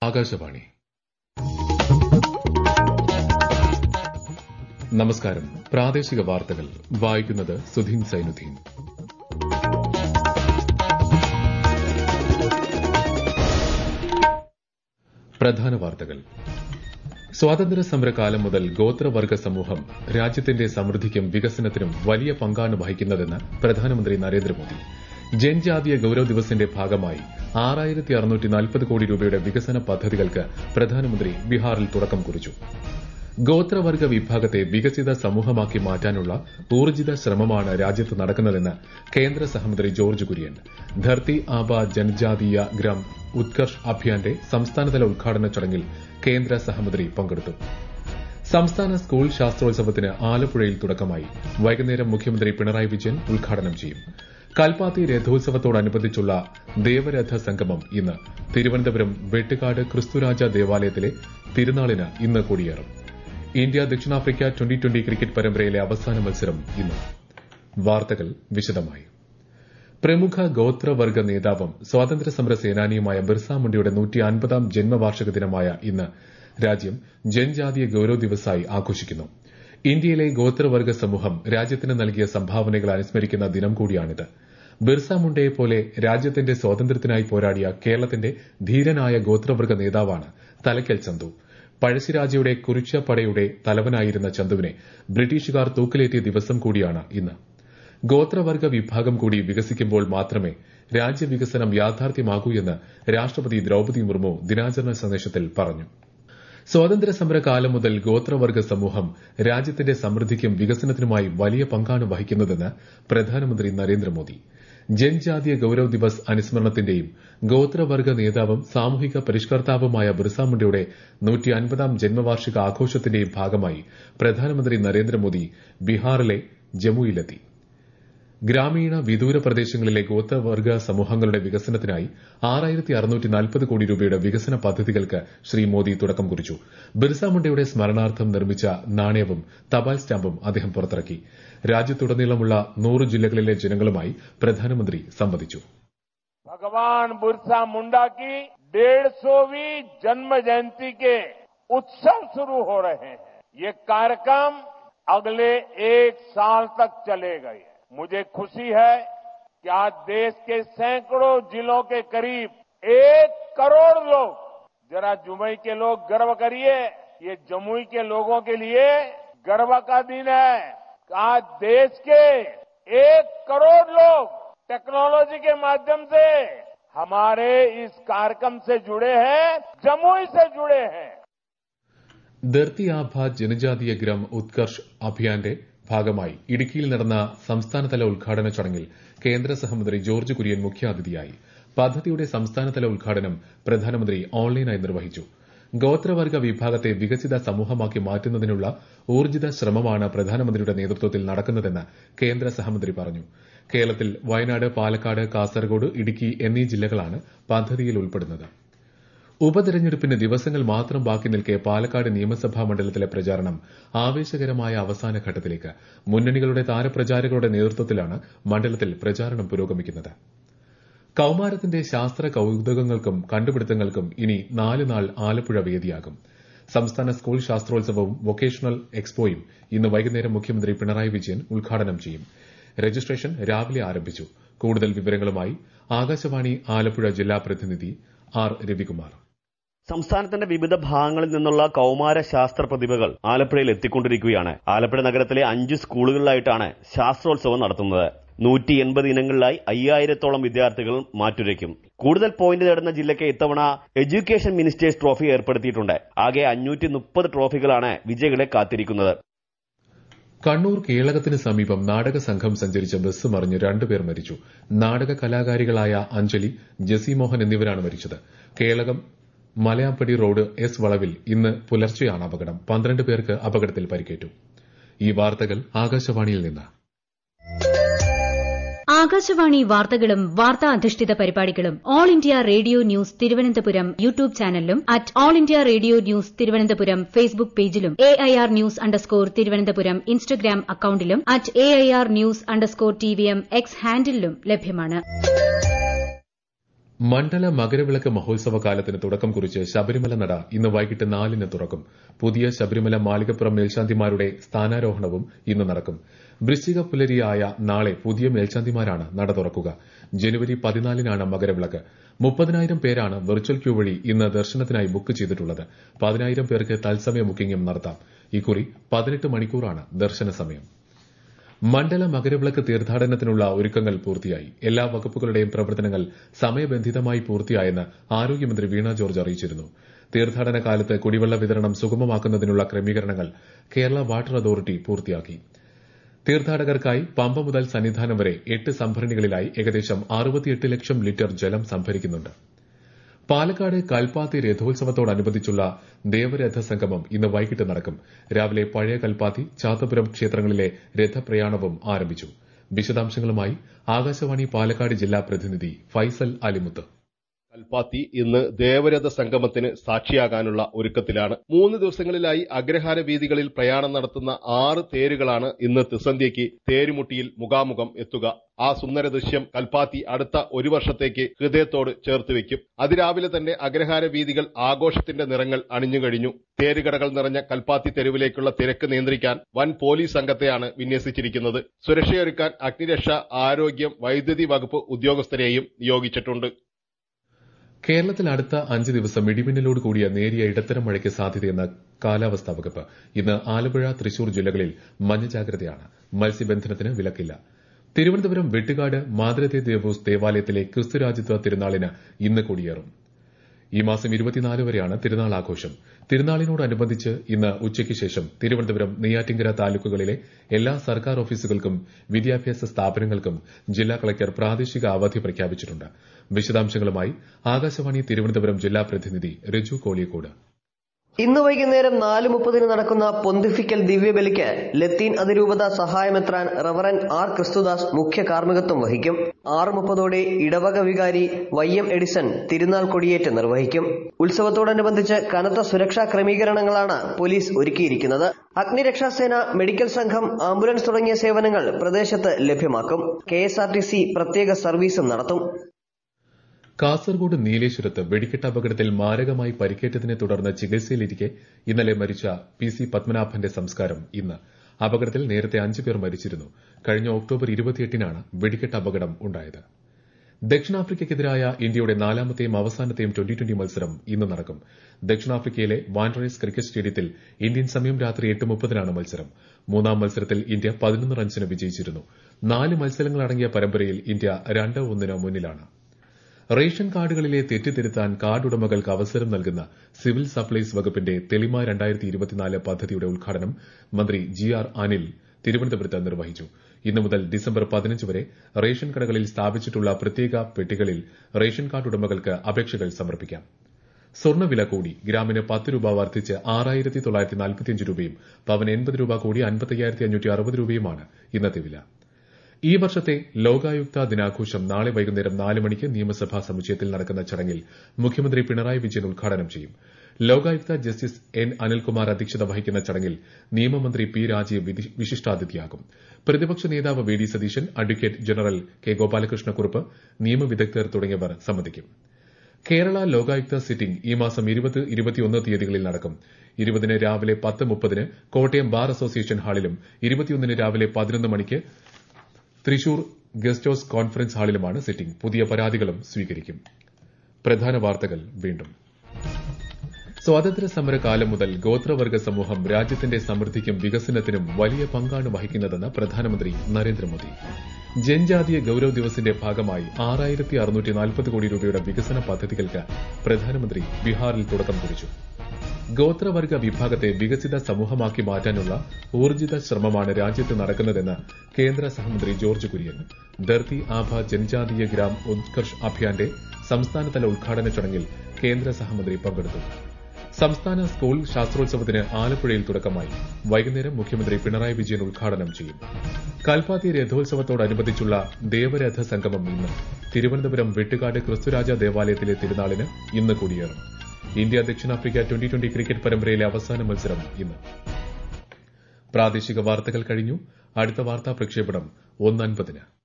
ആകാശവാണി നമസ്കാരം പ്രാദേശിക വാർത്തകൾ വായിക്കുന്നത് സുധീൻ സൈനുദ്ദീൻ പ്രധാന വാർത്തകൾ സ്വാതന്ത്ര്യ സമരകാലം മുതൽ ഗോത്രവർഗ സമൂഹം രാജ്യത്തിന്റെ സമൃദ്ധിക്കും വികസനത്തിനും വലിയ പങ്കാണ് വഹിക്കുന്നതെന്ന് പ്രധാനമന്ത്രി നരേന്ദ്രമോദി ജൻജാതീയ ഗൌരവ് ദിവസിന്റെ ഭാഗമായി ആറായിരത്തി അറുന്നൂറ്റി നാൽപ്പത് കോടി രൂപയുടെ വികസന പദ്ധതികൾക്ക് പ്രധാനമന്ത്രി ബീഹാറിൽ തുടക്കം കുറിച്ചു ഗോത്രവർഗ വിഭാഗത്തെ വികസിത സമൂഹമാക്കി മാറ്റാനുള്ള ഊർജിത ശ്രമമാണ് രാജ്യത്ത് നടക്കുന്നതെന്ന് കേന്ദ്ര സഹമന്ത്രി ജോർജ് കുര്യൻ ധർത്തി ആബ ജനജാതീയ ഗ്രാം ഉത്കർഷ് അഭിയാന്റെ സംസ്ഥാനതല ഉദ്ഘാടന ചടങ്ങിൽ കേന്ദ്ര സഹമന്ത്രി പങ്കെടുത്തു സംസ്ഥാന സ്കൂൾ ശാസ്ത്രോത്സവത്തിന് ആലപ്പുഴയിൽ തുടക്കമായി വൈകുന്നേരം മുഖ്യമന്ത്രി പിണറായി വിജയൻ ഉദ്ഘാടനം ചെയ്യും കൽപ്പാത്തി രഥോത്സവത്തോടനുബന്ധിച്ചുള്ള ദേവരഥ സംഗമം ഇന്ന് തിരുവനന്തപുരം വെട്ടുകാട് ക്രിസ്തുരാജ ദേവാലയത്തിലെ തിരുനാളിന് ഇന്ന് കൊടിയേറും ഇന്ത്യ ദക്ഷിണാഫ്രിക്ക ട്വന്റി ട്വന്റി ക്രിക്കറ്റ് പരമ്പരയിലെ അവസാന മത്സരം ഇന്ന് വാർത്തകൾ വിശദമായി പ്രമുഖ ഗോത്രവർഗ നേതാവും സ്വാതന്ത്ര്യസമര സേനാനിയുമായ ബിർസ മുണ്ടയുടെ നൂറ്റി അൻപതാം ജന്മവാർഷിക ദിനമായ ഇന്ന് രാജ്യം ജൻജാതീയ ഗൌരവ് ദിവസായി ആഘോഷിക്കുന്നു ഇന്ത്യയിലെ ഗോത്രവർഗ സമൂഹം രാജ്യത്തിന് നൽകിയ സംഭാവനകൾ അനുസ്മരിക്കുന്ന ദിനം കൂടിയാണിത് ബിർസ മുണ്ടയെ പോലെ രാജ്യത്തിന്റെ സ്വാതന്ത്ര്യത്തിനായി പോരാടിയ കേരളത്തിന്റെ ധീരനായ ഗോത്രവർഗ നേതാവാണ് തലക്കൽ ചന്തു പഴശ്ശിരാജയുടെ കുരിശപ്പടയുടെ തലവനായിരുന്ന ചന്തുവിനെ ബ്രിട്ടീഷുകാർ തൂക്കിലേറ്റിയ ദിവസം കൂടിയാണ് ഇന്ന് ഗോത്രവർഗ വിഭാഗം കൂടി വികസിക്കുമ്പോൾ മാത്രമേ രാജ്യവികസനം യാഥാർത്ഥ്യമാകൂ എന്ന് രാഷ്ട്രപതി ദ്രൌപദി മുർമു ദിനാചരണ സന്ദേശത്തിൽ പറഞ്ഞു സ്വാതന്ത്ര്യ സമര കാലം മുതൽ ഗോത്രവർഗ സമൂഹം രാജ്യത്തിന്റെ സമൃദ്ധിക്കും വികസനത്തിനുമായി വലിയ പങ്കാണ് വഹിക്കുന്നതെന്ന് പ്രധാനമന്ത്രി നരേന്ദ്രമോദി ജൻജാതീയ ഗൌരവ് ദിവസ് അനുസ്മരണത്തിന്റെയും ഗോത്രവർഗ നേതാവും സാമൂഹിക പരിഷ്കർത്താവുമായ ബിർസ മുണ്ടയുടെ നൂറ്റി അൻപതാം ജന്മവാർഷിക ആഘോഷത്തിന്റെയും ഭാഗമായി പ്രധാനമന്ത്രി നരേന്ദ്രമോദി ബീഹാറിലെ ജമ്മുവിലെത്തി ഗ്രാമീണ വിദൂര പ്രദേശങ്ങളിലെ ഗോത്രവർഗ സമൂഹങ്ങളുടെ വികസനത്തിനായി ആറായിരത്തി അറുന്നൂറ്റി നാൽപ്പത് കോടി രൂപയുടെ വികസന പദ്ധതികൾക്ക് ശ്രീ മോദി തുടക്കം കുറിച്ചു ബിർസ മുണ്ടയുടെ സ്മരണാർത്ഥം നിർമ്മിച്ച നാണയവും തപാൽ സ്റ്റാമ്പും അദ്ദേഹം പുറത്തിറക്കി രാജ്യത്തുടനീളമുള്ള നൂറ് ജില്ലകളിലെ ജനങ്ങളുമായി പ്രധാനമന്ത്രി സംവദിച്ചു भगवान बिरसा मुंडा की डेढ़ सौवीं जन्म जयंती के उत्सव शुरू हो रहे हैं ये कार्यक्रम अगले एक साल तक चलेगा मुझे खुशी है कि आज देश के सैकड़ों जिलों के करीब एक करोड़ लोग जरा जुमई के लोग गर्व करिए ये जमुई के लोगों के लिए गर्व का दिन है आज देश के एक करोड़ लोग टेक्नोलॉजी के माध्यम से हमारे इस कार्यक्रम से जुड़े हैं जमुई से जुड़े हैं ധർത്തി ആഭ ജനജാതീയ ഗ്രാം ഉത്കർഷ് അഭിയാന്റെ ഭാഗമായി ഇടുക്കിയിൽ നടന്ന സംസ്ഥാനതല ഉദ്ഘാടന ചടങ്ങിൽ കേന്ദ്ര സഹമന്ത്രി ജോർജ് കുര്യൻ മുഖ്യാതിഥിയായി പദ്ധതിയുടെ സംസ്ഥാനതല ഉദ്ഘാടനം പ്രധാനമന്ത്രി ഓൺലൈനായി നിർവഹിച്ചു ഗോത്രവർഗ വിഭാഗത്തെ വികസിത സമൂഹമാക്കി മാറ്റുന്നതിനുള്ള ഊർജിത ശ്രമമാണ് പ്രധാനമന്ത്രിയുടെ നേതൃത്വത്തിൽ നടക്കുന്നതെന്ന് കേന്ദ്ര സഹമന്ത്രി പറഞ്ഞു കേരളത്തിൽ വയനാട് പാലക്കാട് കാസർഗോഡ് ഇടുക്കി എന്നീ ജില്ലകളാണ് പദ്ധതിയിൽ ഉൾപ്പെടുന്നത് ഉപതെരഞ്ഞെടുപ്പിന് ദിവസങ്ങൾ മാത്രം ബാക്കി നിൽക്കെ പാലക്കാട് നിയമസഭാ മണ്ഡലത്തിലെ പ്രചാരണം ആവേശകരമായ അവസാന ഘട്ടത്തിലേക്ക് മുന്നണികളുടെ താരപ്രചാരകരുടെ നേതൃത്വത്തിലാണ് മണ്ഡലത്തിൽ പ്രചാരണം പുരോഗമിക്കുന്നത് കൌമാരത്തിന്റെ ശാസ്ത്ര കൌതുകങ്ങൾക്കും കണ്ടുപിടുത്തങ്ങൾക്കും ഇനി നാല് നാൾ ആലപ്പുഴ വേദിയാകും സംസ്ഥാന സ്കൂൾ ശാസ്ത്രോത്സവവും വൊക്കേഷണൽ എക്സ്പോയും ഇന്ന് വൈകുന്നേരം മുഖ്യമന്ത്രി പിണറായി വിജയൻ ഉദ്ഘാടനം ചെയ്യും രജിസ്ട്രേഷൻ രാവിലെ ആരംഭിച്ചു കൂടുതൽ വിവരങ്ങളുമായി ആകാശവാണി ആലപ്പുഴ ജില്ലാ പ്രതിനിധി ആർ രവികുമാർ സംസ്ഥാനത്തിന്റെ വിവിധ ഭാഗങ്ങളിൽ നിന്നുള്ള കൌമാര ശാസ്ത്ര പ്രതിഭകൾ ആലപ്പുഴയിൽ എത്തിക്കൊണ്ടിരിക്കുകയാണ് ആലപ്പുഴ നഗരത്തിലെ അഞ്ച് സ്കൂളുകളിലായിട്ടാണ് ശാസ്ത്രോത്സവം നടത്തുന്നത് നൂറ്റി എൺപത് ഇനങ്ങളിലായി അയ്യായിരത്തോളം വിദ്യാർത്ഥികൾ മാറ്റുരയ്ക്കും കൂടുതൽ പോയിന്റ് നേടുന്ന ജില്ലയ്ക്ക് ഇത്തവണ എഡ്യൂക്കേഷൻ മിനിസ്റ്റേഴ്സ് ട്രോഫി ഏർപ്പെടുത്തിയിട്ടുണ്ട് ആകെ അഞ്ഞൂറ്റി മുപ്പത് ട്രോഫികളാണ് വിജയികളെ കാത്തിരിക്കുന്നത് കണ്ണൂർ കേളകത്തിന് സമീപം നാടക സംഘം സഞ്ചരിച്ച ബസ് മറിഞ്ഞ് രണ്ടുപേർ മരിച്ചു നാടക കലാകാരികളായ അഞ്ജലി ജസി മോഹൻ എന്നിവരാണ് മരിച്ചത് കേളകം മലയാമ്പടി റോഡ് എസ് വളവിൽ ഇന്ന് പുലർച്ചെയാണ് അപകടം പന്ത്രണ്ട് പേർക്ക് അപകടത്തിൽ പരിക്കേറ്റു ഈ വാർത്തകൾ ആകാശവാണിയിൽ നിന്ന് ആകാശവാണി വാർത്തകളും വാർത്താ അധിഷ്ഠിത പരിപാടികളും All India Radio News Thiruvananthapuram YouTube ചാനലിലും at All India Radio News Thiruvananthapuram Facebook പേജിലും A I R news underscore Thiruvananthapuram Instagram അക്കൌണ്ടിലും at A I R news underscore T V M X ഹാൻഡിലും ലഭ്യമാണ് മണ്ഡല മകരവിളക്ക് മഹോത്സവ കാലത്തിന് തുടക്കം കുറിച്ച് ശബരിമല നട ഇന്ന് വൈകിട്ട് നാലിന് തുറക്കും പുതിയ ശബരിമല മാളികപ്പുറം മേൽശാന്തിമാരുടെ സ്ഥാനാരോഹണവും ഇന്ന് നടക്കും വൃശ്ചിക പുലരിയായ നാളെ പുതിയ മേൽശാന്തിമാരാണ് നട തുറക്കുക ജനുവരി പതിനാലിനാണ് മകരവിളക്ക് മുപ്പതിനായിരം പേരാണ് വെർച്വൽ ക്യൂ വഴി ഇന്ന് ദർശനത്തിനായി ബുക്ക് ചെയ്തിട്ടുള്ളത് പതിനായിരം പേർക്ക് തത്സമയ ബുക്കിംഗും നടത്താം ഇക്കുറി പതിനെട്ട് മണിക്കൂറാണ് ദർശന സമയം മണ്ഡല മകരവിളക്ക് തീർത്ഥാടനത്തിനുള്ള ഒരുക്കങ്ങൾ പൂർത്തിയായി എല്ലാ വകുപ്പുകളുടെയും പ്രവർത്തനങ്ങൾ സമയബന്ധിതമായി പൂർത്തിയായെന്ന് ആരോഗ്യമന്ത്രി വീണ ജോർജ് അറിയിച്ചിരുന്നു തീർത്ഥാടന കാലത്ത് കുടിവെള്ള വിതരണം സുഗമമാക്കുന്നതിനുള്ള ക്രമീകരണങ്ങൾ കേരള വാട്ടർ അതോറിറ്റി പൂർത്തിയാക്കി തീർത്ഥാടകർക്കായി പമ്പ മുതൽ സന്നിധാനം വരെ എട്ട് സംഭരണികളിലായി ഏകദേശം അറുപത്തിയെട്ട് ലക്ഷം ലിറ്റർ ജലം സംഭരിക്കുന്നുണ്ട് പാലക്കാട് കൽപ്പാത്തി രഥോത്സവത്തോടനുബന്ധിച്ചുള്ള ദേവരഥ സംഗമം ഇന്ന് വൈകിട്ട് നടക്കും രാവിലെ പഴയ കൽപ്പാത്തി ചാത്തപുരം ക്ഷേത്രങ്ങളിലെ രഥപ്രയാണവും ആരംഭിച്ചു വിശദാംശങ്ങളുമായി ആകാശവാണി പാലക്കാട് ജില്ലാ പ്രതിനിധി ഫൈസൽ അലിമുത്ത് കൽപ്പാത്തി ഇന്ന് ദേവരഥ സംഗമത്തിന് സാക്ഷിയാകാനുള്ള ഒരുക്കത്തിലാണ് മൂന്ന് ദിവസങ്ങളിലായി അഗ്രഹാര വീതികളിൽ പ്രയാണം നടത്തുന്ന ആറ് തേരുകളാണ് ഇന്ന് തിസന്ധ്യയ്ക്ക് തേരുമുട്ടിയിൽ മുഖാമുഖം എത്തുക ആ സുന്ദര ദൃശ്യം കൽപ്പാത്തി അടുത്ത ഒരു വർഷത്തേക്ക് ഹൃദയത്തോട് ചേർത്ത് വെക്കും അതിരാവിലെ തന്നെ അഗ്രഹാര വീതികൾ ആഘോഷത്തിന്റെ നിറങ്ങൾ അണിഞ്ഞുകഴിഞ്ഞു തേരുകടകൾ നിറഞ്ഞ കൽപ്പാത്തി തെരുവിലേക്കുള്ള തിരക്ക് നിയന്ത്രിക്കാൻ വൻ പോലീസ് സംഘത്തെയാണ് വിന്യസിച്ചിരിക്കുന്നത് സുരക്ഷയൊരുക്കാൻ അഗ്നിരക്ഷ ആരോഗ്യം വൈദ്യുതി വകുപ്പ് ഉദ്യോഗസ്ഥരെയും നിയോഗിച്ചിട്ടുണ്ട് കേരളത്തിൽ അടുത്ത അഞ്ച് ദിവസം ഇടിമിന്നലോട് കൂടിയ നേരിയ ഇടത്തരം മഴയ്ക്ക് സാധ്യതയെന്ന കാലാവസ്ഥാ വകുപ്പ് ഇന്ന് ആലപ്പുഴ തൃശൂർ ജില്ലകളിൽ മഞ്ഞ ജാഗ്രതയാണ് മത്സ്യബന്ധനത്തിന് വിലക്കില്ല തിരുവനന്തപുരം വെട്ടുകാട് മാതൃതേ ദേവൂസ് ദേവാലയത്തിലെ ക്രിസ്തുരാജ്യത്വ തിരുനാളിന് ഇന്ന് കൊടിയേറും ഈ മാസം ഇരുപത്തിനാല് വരെയാണ് തിരുനാൾ ആഘോഷം തിരുനാളിനോടനുബന്ധിച്ച് ഇന്ന് ഉച്ചയ്ക്ക് ശേഷം തിരുവനന്തപുരം നെയ്യാറ്റിങ്കര താലൂക്കുകളിലെ എല്ലാ സർക്കാർ ഓഫീസുകൾക്കും വിദ്യാഭ്യാസ സ്ഥാപനങ്ങൾക്കും ജില്ലാ കളക്ടർ പ്രാദേശിക അവധി പ്രഖ്യാപിച്ചിട്ടുണ്ട് വിശദാംശങ്ങളുമായി ആകാശവാണി തിരുവനന്തപുരം ജില്ലാ പ്രതിനിധി രജു കോളിയക്കോട് ഇന്ന് വൈകുന്നേരം നാല് മുപ്പതിന് നടക്കുന്ന പൊന്തിഫിക്കൽ ദിവ്യബലിക്ക് ലത്തീൻ അതിരൂപത സഹായമെത്രാൻ റവറൻ ആർ ക്രിസ്തുദാസ് മുഖ്യ കാർമ്മികത്വം വഹിക്കും ആറ് മുപ്പതോടെ ഇടവക വികാരി വൈ എം എഡിസൺ തിരുനാൾ കൊടിയേറ്റ് നിർവഹിക്കും ഉത്സവത്തോടനുബന്ധിച്ച് കനത്ത സുരക്ഷാ ക്രമീകരണങ്ങളാണ് പോലീസ് ഒരുക്കിയിരിക്കുന്നത് അഗ്നിരക്ഷാസേന മെഡിക്കൽ സംഘം ആംബുലൻസ് തുടങ്ങിയ സേവനങ്ങൾ പ്രദേശത്ത് ലഭ്യമാക്കും കെ പ്രത്യേക സർവീസും നടത്തും കാസർഗോഡ് നീലേശ്വരത്ത് വെടിക്കെട്ട് അപകടത്തിൽ മാരകമായി പരിക്കേറ്റതിനെ തുടർന്ന് ചികിത്സയിലിരിക്കെ ഇന്നലെ മരിച്ച പി സി പത്മനാഭന്റെ സംസ്കാരം ഇന്ന് അപകടത്തിൽ നേരത്തെ അഞ്ചു പേർ മരിച്ചിരുന്നു കഴിഞ്ഞ ഒക്ടോബർ ഇരുപത്തിയെട്ടിനാണ് വെടിക്കെട്ട് അപകടം ഉണ്ടായത് ദക്ഷിണാഫ്രിക്കയ്ക്കെതിരായ ഇന്ത്യയുടെ നാലാമത്തെയും അവസാനത്തെയും ട്വന്റി ട്വന്റി മത്സരം ഇന്ന് നടക്കും ദക്ഷിണാഫ്രിക്കയിലെ വാൻഡറേഴ്സ് ക്രിക്കറ്റ് സ്റ്റേഡിയത്തിൽ ഇന്ത്യൻ സമയം രാത്രി എട്ട് മുപ്പതിനാണ് മത്സരം മൂന്നാം മത്സരത്തിൽ ഇന്ത്യ പതിനൊന്ന് റൺസിന് വിജയിച്ചിരുന്നു നാല് മത്സരങ്ങളടങ്ങിയ പരമ്പരയിൽ ഇന്ത്യ രണ്ട് ഒന്നിന് മുന്നിലാണ് റേഷൻ കാർഡുകളിലെ തെറ്റ് തിരുത്താൻ കാർഡ് ഉടമകൾക്ക് അവസരം നൽകുന്ന സിവിൽ സപ്ലൈസ് വകുപ്പിന്റെ തെളിമ രണ്ടായിരത്തി ഇരുപത്തിനാല് പദ്ധതിയുടെ ഉദ്ഘാടനം മന്ത്രി ജി ആർ അനിൽ തിരുവനന്തപുരത്ത് നിർവഹിച്ചു ഇന്നു മുതൽ ഡിസംബർ പതിനഞ്ച് വരെ റേഷൻ കടകളിൽ സ്ഥാപിച്ചിട്ടുള്ള പ്രത്യേക പെട്ടികളിൽ റേഷൻ കാർഡ് ഉടമകൾക്ക് അപേക്ഷകൾ സമർപ്പിക്കാം സ്വർണ്ണവില കൂടി ഗ്രാമിന് പത്ത് രൂപ വർദ്ധിച്ച് ആറായിരത്തി തൊള്ളായിരത്തി നാൽപ്പത്തിയഞ്ച് രൂപയും പവന് എൺപത് രൂപ കൂടി അൻപത്തയ്യായിരത്തി അഞ്ഞൂറ്റി അറുപത് രൂപയുമാണ് ഇന്നത്തെ വില ഈ വർഷത്തെ ലോകായുക്ത ദിനാഘോഷം നാളെ വൈകുന്നേരം നാല് മണിക്ക് നിയമസഭാ സമുച്ചയത്തിൽ നടക്കുന്ന ചടങ്ങിൽ മുഖ്യമന്ത്രി പിണറായി വിജയൻ ഉദ്ഘാടനം ചെയ്യും ലോകായുക്ത ജസ്റ്റിസ് എൻ അനിൽകുമാർ അധ്യക്ഷത വഹിക്കുന്ന ചടങ്ങിൽ നിയമമന്ത്രി പി രാജീവ് വിശിഷ്ടാതിഥിയാകും പ്രതിപക്ഷ നേതാവ് V D Satheesan advocate general K Gopalakrishna Kurup നിയമവിദഗ്ധർ തുടങ്ങിയവർ സംബന്ധിക്കും കേരള ലോകായുക്ത സിറ്റിംഗ് ഈ മാസം ഇരുപത് ഇരുപത്തിയൊന്ന് തീയതികളിൽ നടക്കും ഇരുപതിന് രാവിലെ പത്ത് മുപ്പതിന് കോട്ടയം ബാർ അസോസിയേഷൻ ഹാളിലും ഇരുപത്തിയൊന്നിന് രാവിലെ പതിനൊന്ന് മണിക്ക് തൃശൂർ ഗസ്റ്റ് ഹൌസ് കോൺഫറൻസ് ഹാളിലുമാണ് സിറ്റിംഗ് പുതിയ പരാതികളും സ്വീകരിക്കും പ്രധാന വാർത്തകൾ വീണ്ടും സ്വാതന്ത്ര്യ സമര കാലം മുതൽ ഗോത്രവർഗ സമൂഹം രാജ്യത്തിന്റെ സമൃദ്ധിക്കും വികസനത്തിനും വലിയ പങ്കാണ് വഹിക്കുന്നതെന്ന് പ്രധാനമന്ത്രി നരേന്ദ്രമോദി ജൻജാതീയ ഗൌരവ് ദിവസിന്റെ ഭാഗമായി ആറായിരത്തി അറുന്നൂറ്റി നാൽപ്പത് കോടി രൂപയുടെ വികസന പദ്ധതികൾക്ക് പ്രധാനമന്ത്രി ബീഹാറിൽ തുടക്കം കുറിച്ചു ഗോത്രവർഗ വിഭാഗത്തെ വികസിത സമൂഹമാക്കി മാറ്റാനുള്ള ഊർജിത ശ്രമമാണ് രാജ്യത്ത് നടക്കുന്നതെന്ന് കേന്ദ്ര സഹമന്ത്രി ജോർജ് കുര്യൻ ധർത്തി ആഭ ജനജാതീയ ഗ്രാം ഉത്കർഷ് അഭിയാന്റെ സംസ്ഥാനതല ഉദ്ഘാടന ചടങ്ങിൽ കേന്ദ്ര സഹമന്ത്രി പങ്കെടുത്തു സംസ്ഥാന സ്കൂൾ ശാസ്ത്രോത്സവത്തിന് ആലപ്പുഴയിൽ തുടക്കമായി വൈകുന്നേരം മുഖ്യമന്ത്രി പിണറായി വിജയൻ ഉദ്ഘാടനം ചെയ്യും കൽപ്പാത്തി രഥോത്സവത്തോടനുബന്ധിച്ചുള്ള ദേവരഥ സംഗമം ഇന്ന് തിരുവനന്തപുരം വെട്ടുകാട് ക്രിസ്തുരാജ ദേവാലയത്തിലെ തിരുനാളിന് ഇന്ന് കൊടിയേറും ഇന്ത്യ ദക്ഷിണാഫ്രിക്ക ട്വന്റി ട്വന്റി ക്രിക്കറ്റ് പരമ്പരയിലെ അവസാന മത്സരം ഇന്ന് പ്രാദേശിക വാർത്തകൾ കഴിഞ്ഞു അടുത്ത വാർത്താ പ്രക്ഷേപണം ഒന്നൻപതിന്